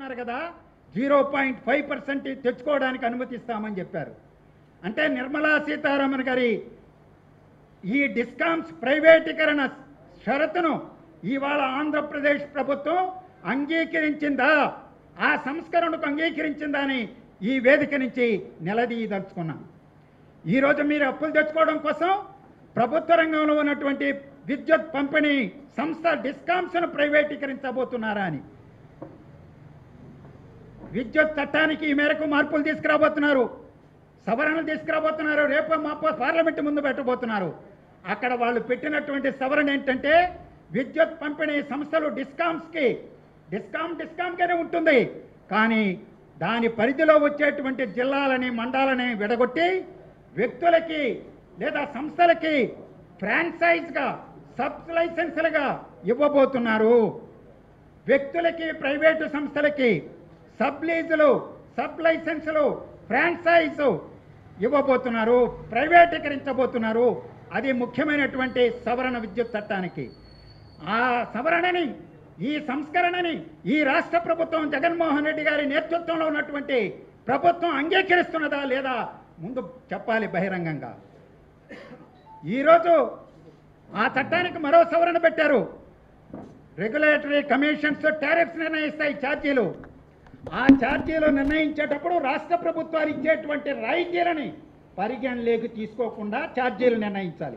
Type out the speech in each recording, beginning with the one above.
తెచ్చుకుంటున్నారు కదా zero point five percent తెచ్చుకోవడానికి అనుమతిస్తామని చెప్పారు అంటే నిర్మలా సీతారామన్ గారి ఈ డిస్కామ్స్ ప్రైవేటీకరణ షరతును ఇవాళ ఆంధ్రప్రదేశ్ ప్రభుత్వం అంగీకరించిందా ఆ సంస్కరణకు అంగీకరించిందా అని ఈ వేదిక నుంచి నిలదీయదలుచుకున్నాం ఈరోజు మీరు అప్పులు తెచ్చుకోవడం కోసం ప్రభుత్వ రంగంలో ఉన్నటువంటి విద్యుత్ పంపిణీ సంస్థ డిస్కామ్స్ను ప్రైవేటీకరించబోతున్నారా అని విద్యుత్ చట్టానికి ఈ మేరకు మార్పులు తీసుకురాబోతున్నారు సవరణలు తీసుకురాబోతున్నారు రేపు మాపో పార్లమెంట్ ముందు పెట్టబోతున్నారు అక్కడ వాళ్ళు పెట్టినటువంటి సవరణ ఏంటంటే విద్యుత్ పంపిణీ సంస్థలు డిస్కామ్స్కి డిస్కామ్ డిస్కామ్గానే ఉంటుంది కానీ దాని పరిధిలో వచ్చేటువంటి జిల్లాలని మండలాలని విడగొట్టి వ్యక్తులకి లేదా సంస్థలకి ఫ్రాంచైజ్గా సబ్ లైసెన్సులుగా ఇవ్వబోతున్నారు వ్యక్తులకి ప్రైవేటు సంస్థలకి సబ్ లీజులు సబ్ లైసెన్సులు ఫ్రాంచైజ్ ఇవ్వబోతున్నారు ప్రైవేటీకరించబోతున్నారు అది ముఖ్యమైనటువంటి సవరణ విద్యుత్ చట్టానికి ఆ సవరణని ఈ సంస్కరణని ఈ రాష్ట్ర ప్రభుత్వం జగన్మోహన్ రెడ్డి గారి నేతృత్వంలో ఉన్నటువంటి ప్రభుత్వం అంగీకరిస్తున్నదా లేదా ముందు చెప్పాలి బహిరంగంగా ఈరోజు ఆ చట్టానికి మరో సవరణ పెట్టారు రెగ్యులేటరీ కమిషన్స్ టారిఫ్స్ నిర్ణయిస్తాయి ఛార్జీలు ఆ ఛార్జీలు నిర్ణయించేటప్పుడు రాష్ట్ర ప్రభుత్వాలు ఇచ్చేటువంటి రాయితీలని పరిగణలోకి తీసుకోకుండా ఛార్జీలు నిర్ణయించాలి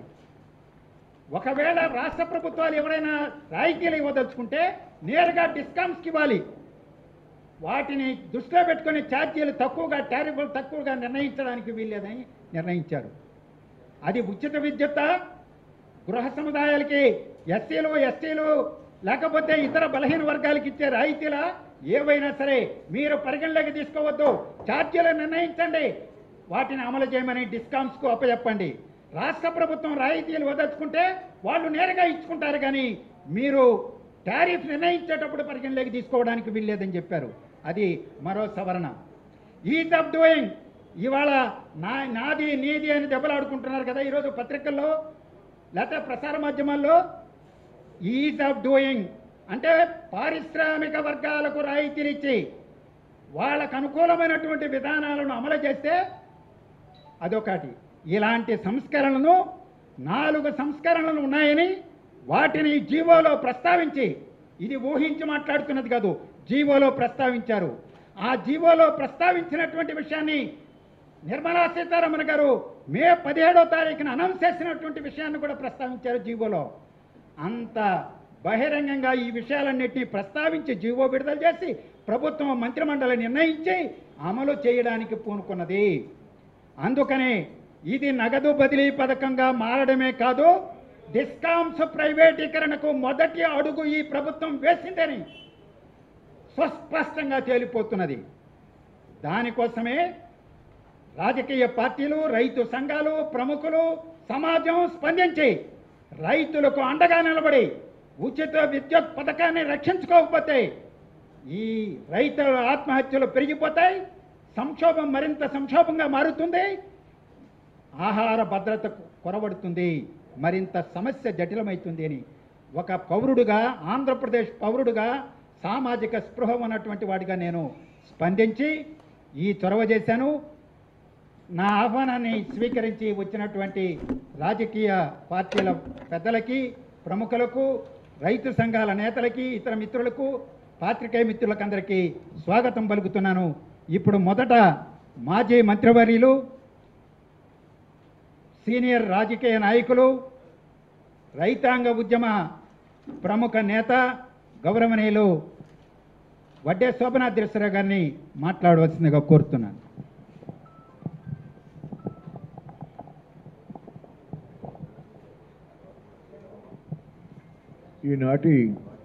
ఒకవేళ రాష్ట్ర ప్రభుత్వాలు ఎవరైనా రాయితీలు ఇవ్వదలుచుకుంటే నేరుగా డిస్కౌంట్స్కి ఇవ్వాలి వాటిని దృష్టిలో పెట్టుకుని ఛార్జీలు తక్కువగా టారిఫ్లు తక్కువగా నిర్ణయించడానికి వీల్లేదని నిర్ణయించారు అది ఉచిత విద్యుత్ గృహ సముదాయాలకి ఎస్సీలు ఎస్టీలు లేకపోతే ఇతర బలహీన వర్గాలకు ఇచ్చే రాయితీల ఏవైనా సరే మీరు పరిగణలోకి తీసుకోవద్దు ఛార్జీలు నిర్ణయించండి వాటిని అమలు చేయమని డిస్కౌంట్స్కు అప్పచెప్పండి రాష్ట్ర ప్రభుత్వం రాయితీలు వదలుచుకుంటే వాళ్ళు నేరుగా ఇచ్చుకుంటారు కానీ మీరు టారిఫ్ నిర్ణయించేటప్పుడు పరిగణలోకి తీసుకోవడానికి వీల్లేదని చెప్పారు అది మరో సవరణ ఈజ్ ఆఫ్ డూయింగ్ ఇవాళ నా నాది నీది అని దెబ్బలాడుకుంటున్నారు కదా ఈరోజు పత్రికల్లో లేకపోతే ప్రసార మాధ్యమాల్లో ఈజ్ ఆఫ్ డూయింగ్ అంటే పారిశ్రామిక వర్గాలకు రాయితీలు ఇచ్చి వాళ్ళకు అనుకూలమైనటువంటి విధానాలను అమలు చేస్తే అదొకటి ఇలాంటి సంస్కరణలను నాలుగు సంస్కరణలు ఉన్నాయని వాటిని జీవోలో ప్రస్తావించి ఇది ఊహించి మాట్లాడుతున్నది కాదు జీవోలో ప్రస్తావించారు ఆ జీవోలో ప్రస్తావించినటువంటి విషయాన్ని నిర్మలా సీతారామన్ గారు మే పదిహేడో తారీఖున అనౌన్స్ చేసినటువంటి విషయాన్ని కూడా ప్రస్తావించారు జీవోలో అంత బహిరంగంగా ఈ విషయాలన్నింటినీ ప్రస్తావించి జీవో విడుదల చేసి ప్రభుత్వం మంత్రిమండలి నిర్ణయించి అమలు చేయడానికి పూనుకున్నది అందుకనే ఇది నగదు బదిలీ పథకంగా మారడమే కాదు డిస్కామ్స్ ప్రైవేటీకరణకు మొదటి అడుగు ఈ ప్రభుత్వం వేసిందని స్పష్టంగా తేలిపోతున్నది దానికోసమే రాజకీయ పార్టీలు రైతు సంఘాలు ప్రముఖులు సమాజం స్పందించి రైతులకు అండగా నిలబడి ఉచిత విద్యుత్ పథకాన్ని రక్షించుకోకపోతే ఈ రైతుల ఆత్మహత్యలు పెరిగిపోతాయి సంక్షోభం మరింత సంక్షోభంగా మారుతుంది ఆహార భద్రత కొరబడుతుంది మరింత సమస్య జటిలమవుతుంది అని ఒక పౌరుడుగా ఆంధ్రప్రదేశ్ పౌరుడుగా సామాజిక స్పృహ ఉన్నటువంటి వాడిగా నేను స్పందించి ఈ చొరవ చేశాను నా ఆహ్వానాన్ని స్వీకరించి వచ్చినటువంటి రాజకీయ పార్టీల పెద్దలకి ప్రముఖులకు రైతు సంఘాల నేతలకి ఇతర మిత్రులకు పాత్రికేయ మిత్రులకు అందరికీ స్వాగతం పలుకుతున్నాను ఇప్పుడు మొదట మాజీ మంత్రివర్యులు సీనియర్ రాజకీయ నాయకులు రైతాంగ ఉద్యమ ప్రముఖ నేత గౌరవనీయులు వడ్డే శోభనాద్రేశ్వరరావు గారిని మాట్లాడవలసిందిగా కోరుతున్నాను ఈనాటి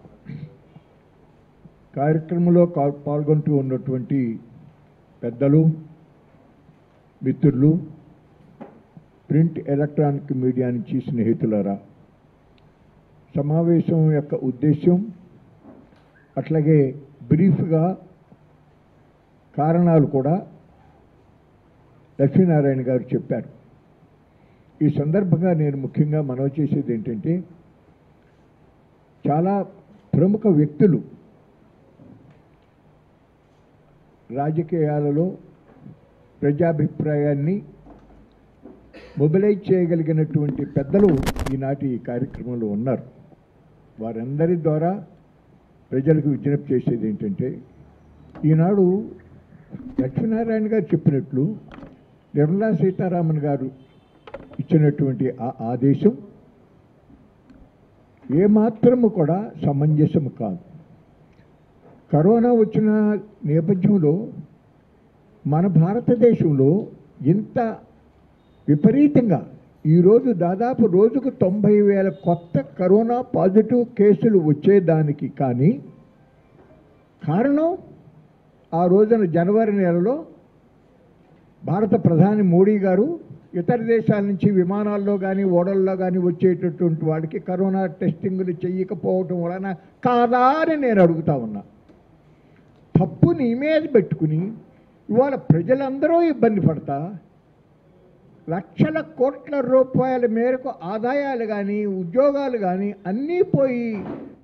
కార్యక్రమంలో కా- పాల్గొంటూ ఉన్నటువంటి పెద్దలు మిత్రులు ప్రింట్ ఎలక్ట్రానిక్ మీడియా నుంచి స్నేహితులరా సమావేశం యొక్క ఉద్దేశం అట్లాగే బ్రీఫ్గా కారణాలు కూడా లక్ష్మీనారాయణ గారు చెప్పారు ఈ సందర్భంగా నేను ముఖ్యంగా మనవి చేసేది ఏంటంటే చాలా ప్రముఖ వ్యక్తులు రాజకీయాలలో ప్రజాభిప్రాయాన్ని మొబిలైజ్ చేయగలిగినటువంటి పెద్దలు ఈనాటి ఈ కార్యక్రమంలో ఉన్నారు వారందరి ద్వారా ప్రజలకు విజ్ఞప్తి చేసేది ఏంటంటే ఈనాడు లక్ష్మీనారాయణ గారు చెప్పినట్లు నిర్మలా సీతారామన్ గారు ఇచ్చినటువంటి ఆ ఆదేశం ఏమాత్రము కూడా సమంజసము కాదు కరోనా వచ్చిన నేపథ్యంలో మన భారతదేశంలో ఇంత విపరీతంగా ఈరోజు దాదాపు రోజుకు తొంభై వేల కొత్త కరోనా పాజిటివ్ కేసులు వచ్చేదానికి కానీ కారణం ఆ రోజున జనవరి నెలలో భారత ప్రధాని మోడీ గారు ఇతర దేశాల నుంచి విమానాల్లో కానీ ఓడల్లో కానీ వచ్చేటటువంటి వాడికి కరోనా టెస్టింగ్లు చెయ్యకపోవటం వలన కాదా అని నేను అడుగుతా ఉన్నా తప్పు నీ మీద పెట్టుకుని ఇవాళ ప్రజలందరూ ఇబ్బంది పడతా లక్షల కోట్ల రూపాయల మేరకు ఆదాయాలు కానీ ఉద్యోగాలు కానీ అన్నీ పోయి